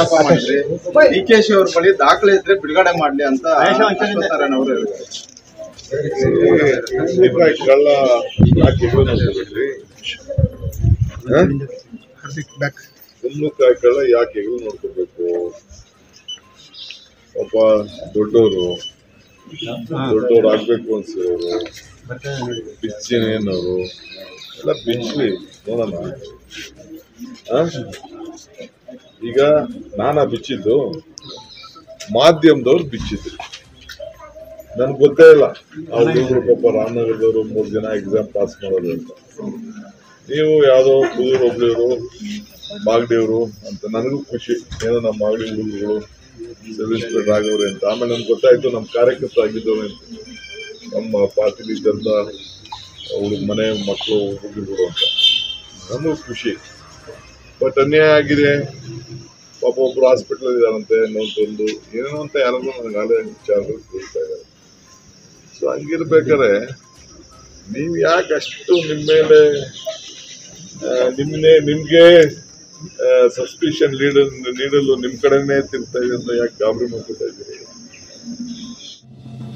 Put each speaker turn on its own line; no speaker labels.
ಪ್ರಸ್ತಾಪ ಮಾಡಿದ್ರಿ D K she ಅವ್ರ ಬಳಿ ದಾಖಲೆ ಇದ್ರೆ ಬಿಡುಗಡೆ ಮಾಡ್ಲಿ ಅಂತ ಅಶ್ವತ್ಥನಾರಾಯಣ ಅವರು ಹೇಳಿದ್ರು
ದೀಪಾವಳಿ ಕಳ್ಳ ಯಾಕೆ ಹೆಗಲು ನೋಡ್ಕೋಬೇಕ್ರಿ ಕುಂಬಳಕಾಯಿ ಕಳ್ಳ ಯಾಕೆ ಹೆಗಲು ನೋಡ್ಕೋಬೇಕು ಪಾಪ ದೊಡ್ಡವರು ದೊಡ್ಡವ್ರು ಆಗ್ಬೇಕು ಅನ್ಸಿರೋರು ಬಿಚ್ಚಿನೇನವರು ಎಲ್ಲ ಬಿಚ್ಚಲಿ ನೋಡೋಣ ಆ? ಈಗ ನಾನಾ ಬಿಚ್ಚಿದ್ದು ಮಾಧ್ಯಮದವ್ರು ಬಿಚ್ಚಿದ್ರು ನನ್ಗೆ ಗೊತ್ತೇ ಇಲ್ಲ ಅವ್ರು ಇವ್ರು ಪಾಪ ರಾಮನಗರದವರು ಮೂರು ಜನ ಎಕ್ಸಾಮ್ ಪಾಸ್ ಮಾಡೋದು ಅಂತ ನೀವು ಯಾವುದೋ ಕುದೂರು ಒಬ್ಳಿಯವರು ಮಾಗಡಿಯವರು ಅಂತ ನನಗೂ ಖುಷಿ ಏನೋ ನಮ್ಮ ಮಾಗಡಿ ಹುಡುಗರು ಸಿವಿಲ್ ಇನ್ಸ್ಪೆಕ್ಟರ್ ಆಗವ್ರೆ ಅಂತ ಆಮೇಲೆ ನನ್ಗೆ ಗೊತ್ತಾಯ್ತು ನಮ್ಮ ಕಾರ್ಯಕರ್ತ ಆಗಿದ್ದವ್ರೆ ಅಂತ ನಮ್ಮ ಪಾರ್ಟಿಲಿ ಇದ್ದಂಥ ಹುಡುಗ ಮನೆ ಮಕ್ಕಳು ಹುಡುಗರು ಅಂತ ನನಗೂ ಖುಷಿ ಬಟ್ ಅನ್ಯಾಯ ಆಗಿದೆ ಪಾಪ ಒಬ್ರು ಹಾಸ್ಪಿಟಲ್ ಇದಾರಂತೆ ಇನ್ನೊಂದೊಂದು ಏನೋ ಅಂತ ಯಾರನ್ನೂ ನನಗೆ ನಾಳೆ ವಿಚಾರಗಳು ತಿಳಿಸ್ತಾ ಇದ್ದಾರೆ ಸೊ ಹಂಗಿರ್ಬೇಕಾದ್ರೆ ನೀವು ಯಾಕೆ ಅಷ್ಟು ನಿಮ್ಮ ಮೇಲೆ ಆ, ನಿಮ್ನೆ ನಿಮ್ಗೆ ಸಸ್ಪಿಷನ್ ನೀಡಲು ನೀಡಲು ನಿಮ್ ಕಡೆನೇ ತಿರ್ತಾ ಇದೆ ಅಂತ ಯಾಕೆ ಗಾಬರಿ ಮಾಡ್ಕೊತಾ ಇದ್ದೀರಿ